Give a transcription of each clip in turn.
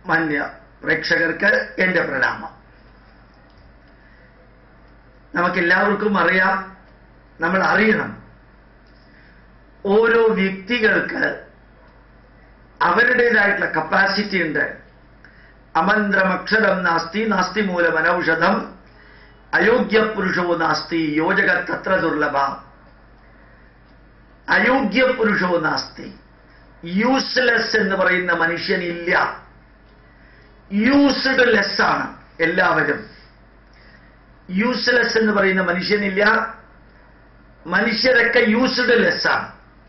മാന്യ പ്രേക്ഷകർക്ക് എന്റെ പ്രണാമം നമുക്കെല്ലാവർക്കും അറിയാം നമ്മൾ അറിയണം ഓരോ വ്യക്തികൾക്ക് അവരുടേതായിട്ടുള്ള കപ്പാസിറ്റി ഉണ്ട് അമന്ത്രമക്ഷരം നാസ്തി നാസ്തി മൂലം അനൌഷധം അയോഗ്യ പുരുഷോ നാസ്തി യോജക തത്ര ദുർലഭ അയോഗ്യ പുരുഷോ നാസ്തി യൂസ്ലെസ് എന്ന് പറയുന്ന മനുഷ്യനില്ല യൂസ്ഡ് ലെസ് ആണ് എല്ലാവരും യൂസ്ലെസ് എന്ന് പറയുന്ന മനുഷ്യനില്ല മനുഷ്യരൊക്കെ യൂസ്ഡ് ലെസ് ആണ്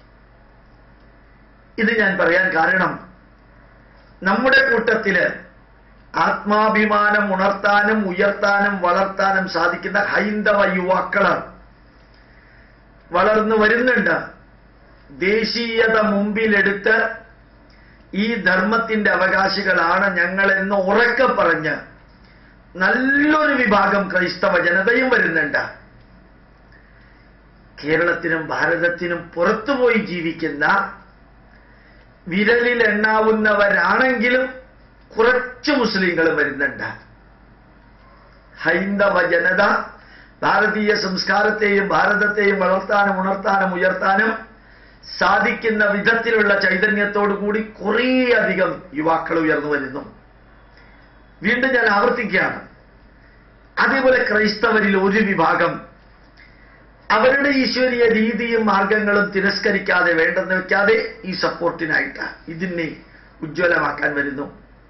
ഇത് ഞാൻ പറയാൻ കാരണം നമ്മുടെ കൂട്ടത്തില് ആത്മാഭിമാനം ഉണർത്താനും ഉയർത്താനും വളർത്താനും സാധിക്കുന്ന ഹൈന്ദവ യുവാക്കള് വളർന്നു വരുന്നുണ്ട് ദേശീയത മുമ്പിലെടുത്ത് ഈ ധർമ്മത്തിന്റെ അവകാശികളാണ് ഞങ്ങളെന്ന് ഉറക്കെ പറഞ്ഞ് നല്ലൊരു വിഭാഗം ക്രൈസ്തവ ജനതയും വരുന്നുണ്ട് കേരളത്തിനും ഭാരതത്തിനും പുറത്തുപോയി ജീവിക്കുന്ന വിരലിൽ എണ്ണാവുന്നവരാണെങ്കിലും കുറച്ച് മുസ്ലിങ്ങൾ വരുന്നുണ്ട് ഹൈന്ദവ ജനത ഭാരതീയ സംസ്കാരത്തെയും ഭാരതത്തെയും വളർത്താനും ഉണർത്താനും ഉയർത്താനും സാധിക്കുന്ന വിധത്തിലുള്ള ചൈതന്യത്തോടു കൂടി കുറേയധികം യുവാക്കൾ ഉയർന്നു വരുന്നു വീണ്ടും ഞാൻ ആവർത്തിക്കുകയാണ് അതേപോലെ ക്രൈസ്തവരിൽ ഒരു വിഭാഗം അവരുടെ ഈശ്വരീയ രീതിയും മാർഗങ്ങളും തിരസ്കരിക്കാതെ വേണ്ടെന്ന് വെക്കാതെ ഈ സപ്പോർട്ടിനായിട്ട് ഇതിനെ ഉജ്ജ്വലമാക്കാൻ വരുന്നു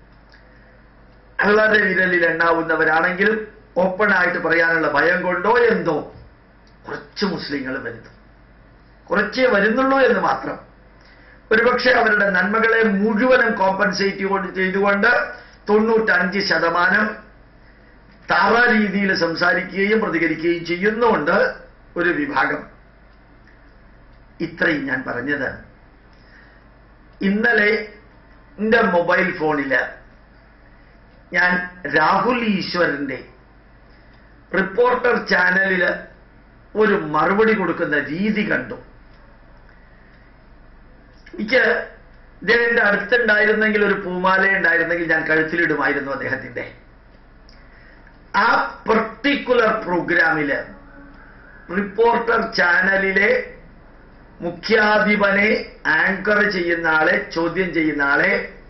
വളരെ വിരലിൽ എണ്ണാവുന്നവരാണെങ്കിലും ഓപ്പൺ ആയിട്ട് പറയാനുള്ള ഭയം കൊണ്ടോ എന്തോ കുറച്ച് മുസ്ലിങ്ങൾ വരുന്നു കുറച്ചേ വരുന്നുള്ളൂ എന്ന് മാത്രം ഒരുപക്ഷെ അവരുടെ നന്മകളെ മുഴുവനും കോമ്പൻസേറ്റ് കൊണ്ട് ചെയ്തുകൊണ്ട് തൊണ്ണൂറ്റഞ്ച് ശതമാനം തറ രീതിയിൽ സംസാരിക്കുകയും പ്രതികരിക്കുകയും ചെയ്യുന്നുണ്ട് ഒരു വിഭാഗം ഇത്രയും ഞാൻ പറഞ്ഞത് ഇന്നലെ എൻ്റെ മൊബൈൽ ഫോണില് ഞാൻ രാഹുൽ ഈശ്വരന്റെ റിപ്പോർട്ടർ ചാനലില് ഒരു മറുപടി കൊടുക്കുന്ന രീതി കണ്ടു എനിക്ക് ഇദ്ദേഹത്തിന്റെ അടുത്തുണ്ടായിരുന്നെങ്കിൽ ഒരു പൂമാല ഉണ്ടായിരുന്നെങ്കിൽ ഞാൻ കഴുത്തിലിടുമായിരുന്നു അദ്ദേഹത്തിന്റെ ആ പർട്ടിക്കുലർ പ്രോഗ്രാമില് റിപ്പോർട്ടർ ചാനലിലെ മുഖ്യാധിപനെ ആങ്കർ ചെയ്യുന്ന ആളെ ചോദ്യം ചെയ്യുന്ന ആളെ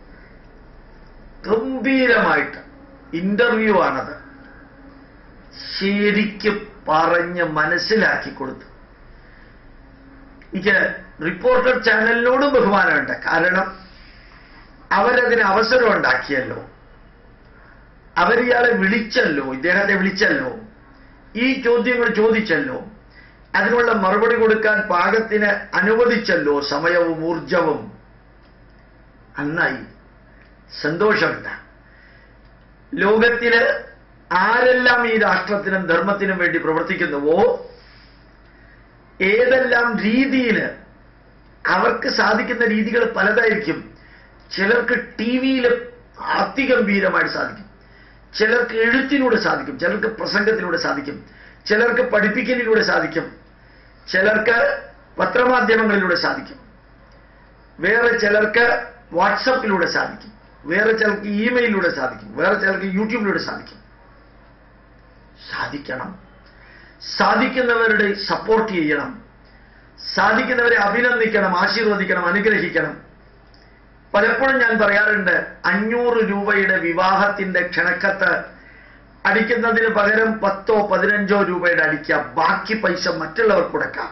ഗംഭീരമായിട്ട് ഇന്റർവ്യൂ ആണത് ശരിക്കും പറഞ്ഞ് മനസ്സിലാക്കി കൊടുത്തു എനിക്ക് റിപ്പോർട്ടർ ചാനലിനോടും ബഹുമാനമുണ്ട് കാരണം അവരതിന് അവസരം ഉണ്ടാക്കിയല്ലോ അവരിയാളെ വിളിച്ചല്ലോ ഇദ്ദേഹത്തെ വിളിച്ചല്ലോ ഈ ചോദ്യങ്ങൾ ചോദിച്ചല്ലോ അതിനുള്ള മറുപടി കൊടുക്കാൻ പാകത്തിന് അനുവദിച്ചല്ലോ സമയവും ഊർജവും നന്നായി സന്തോഷമുണ്ട് ലോകത്തില് ആരെല്ലാം ഈ രാഷ്ട്രത്തിനും ധർമ്മത്തിനും വേണ്ടി പ്രവർത്തിക്കുന്നുവോ ഏതെല്ലാം രീതിയിൽ അവർക്ക് സാധിക്കുന്ന രീതികൾ പലതായിരിക്കും ചിലർക്ക് ടി വിയിൽ അതിഗംഭീരമായിട്ട് സാധിക്കും ചിലർക്ക് എഴുത്തിലൂടെ സാധിക്കും ചിലർക്ക് പ്രസംഗത്തിലൂടെ സാധിക്കും ചിലർക്ക് പഠിപ്പിക്കലിലൂടെ സാധിക്കും ചിലർക്ക് പത്രമാധ്യമങ്ങളിലൂടെ സാധിക്കും വേറെ ചിലർക്ക് വാട്സപ്പിലൂടെ സാധിക്കും വേറെ ചിലർക്ക് ഇമെയിലിലൂടെ സാധിക്കും വേറെ ചിലർക്ക് യൂട്യൂബിലൂടെ സാധിക്കും സാധിക്കണം സാധിക്കുന്നവരുടെ സപ്പോർട്ട് ചെയ്യണം സാധിക്കുന്നവരെ അഭിനന്ദിക്കണം ആശീർവദിക്കണം അനുഗ്രഹിക്കണം പലപ്പോഴും ഞാൻ പറയാറുണ്ട് അഞ്ഞൂറ് രൂപയുടെ വിവാഹത്തിന്റെ ക്ഷണക്കത്ത് അടിക്കുന്നതിന് പകരം പത്തോ പതിനഞ്ചോ രൂപയുടെ അടിക്കാം ബാക്കി പൈസ മറ്റുള്ളവർക്ക് കൊടുക്കാം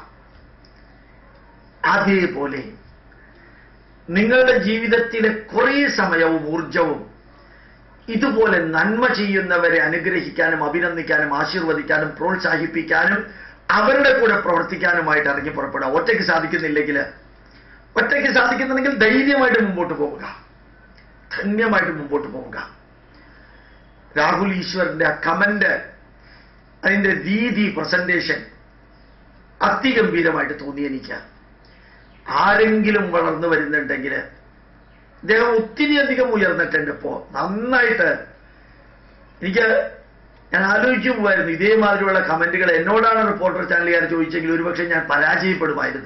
അതേപോലെ നിങ്ങളുടെ ജീവിതത്തിലെ കുറേ സമയവും ഊർജവും ഇതുപോലെ നന്മ ചെയ്യുന്നവരെ അനുഗ്രഹിക്കാനും അഭിനന്ദിക്കാനും ആശീർവദിക്കാനും പ്രോത്സാഹിപ്പിക്കാനും അവരുടെ കൂടെ പ്രവർത്തിക്കാനുമായിട്ട് ഇറങ്ങി പുറപ്പെടുക ഒറ്റയ്ക്ക് സാധിക്കുന്നില്ലെങ്കിൽ ഒറ്റയ്ക്ക് സാധിക്കുന്നുണ്ടെങ്കിൽ ധൈര്യമായിട്ട് മുമ്പോട്ട് പോവുക ധന്യമായിട്ട് മുമ്പോട്ട് പോവുക രാഹുൽ ഈശ്വറിന്റെ ആ കമന്റ് അതിന്റെ രീതി പ്രസന്റേഷൻ അതിഗംഭീരമായിട്ട് തോന്നി എനിക്ക് ആരെങ്കിലും വളർന്നു വരുന്നുണ്ടെങ്കിൽ ഇദ്ദേഹം ഒത്തിരി അധികം ഉയർന്നിട്ടുണ്ട് ഇപ്പോ നന്നായിട്ട് എനിക്ക് ഞാൻ ആലോചിച്ചു പോവായിരുന്നു ഇതേമാതിരിയുള്ള കമന്റുകൾ എന്നോടാണ് റിപ്പോർട്ടർ ചാനലുകാർ ചോദിച്ചെങ്കിൽ ഒരുപക്ഷെ ഞാൻ പരാജയപ്പെടുമായിരുന്നു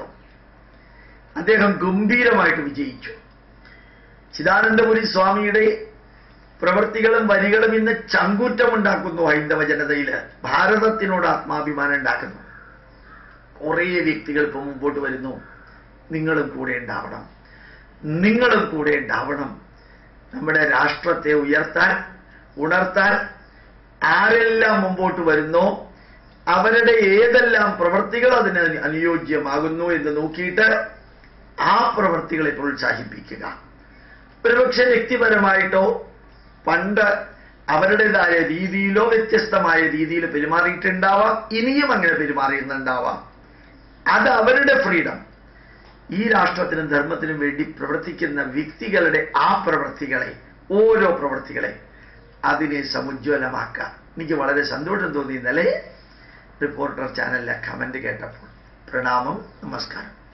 അദ്ദേഹം ഗംഭീരമായിട്ട് വിജയിച്ചു ചിദാനന്ദപുരി സ്വാമിയുടെ പ്രവൃത്തികളും വരികളും ഇന്ന് ചങ്കൂറ്റമുണ്ടാക്കുന്നു ഹൈന്ദവ ജനതയിൽ ഭാരതത്തിനോട് ആത്മാഭിമാനം ഉണ്ടാക്കുന്നു കുറേ വ്യക്തികൾ ഇപ്പൊ മുമ്പോട്ട് വരുന്നു നിങ്ങളും കൂടെ ഉണ്ടാവണം നിങ്ങളും കൂടെ ഉണ്ടാവണം നമ്മുടെ രാഷ്ട്രത്തെ ഉയർത്താൻ ഉണർത്താൻ ആരെല്ലാം മുമ്പോട്ട് വരുന്നോ അവരുടെ ഏതെല്ലാം പ്രവൃത്തികൾ അതിന് അനുയോജ്യമാകുന്നു എന്ന് നോക്കിയിട്ട് ആ പ്രവൃത്തികളെ പ്രോത്സാഹിപ്പിക്കുക ഒരുപക്ഷെ വ്യക്തിപരമായിട്ടോ പണ്ട് അവരുടേതായ രീതിയിലോ വ്യത്യസ്തമായ രീതിയിൽ പെരുമാറിയിട്ടുണ്ടാവാം ഇനിയും അങ്ങനെ പെരുമാറിയിരുന്നുണ്ടാവാം അത് അവരുടെ ഫ്രീഡം ഈ രാഷ്ട്രത്തിനും ധർമ്മത്തിനും വേണ്ടി പ്രവർത്തിക്കുന്ന വ്യക്തികളുടെ ആ പ്രവൃത്തികളെ ഓരോ പ്രവൃത്തികളെ അതിനെ സമുജ്വലമാക്കുക എനിക്ക് വളരെ സന്തോഷം തോന്നി ഇന്നലെ റിപ്പോർട്ടർ ചാനലിലെ കമന്റ് കേട്ടപ്പോൾ പ്രണാമം നമസ്കാരം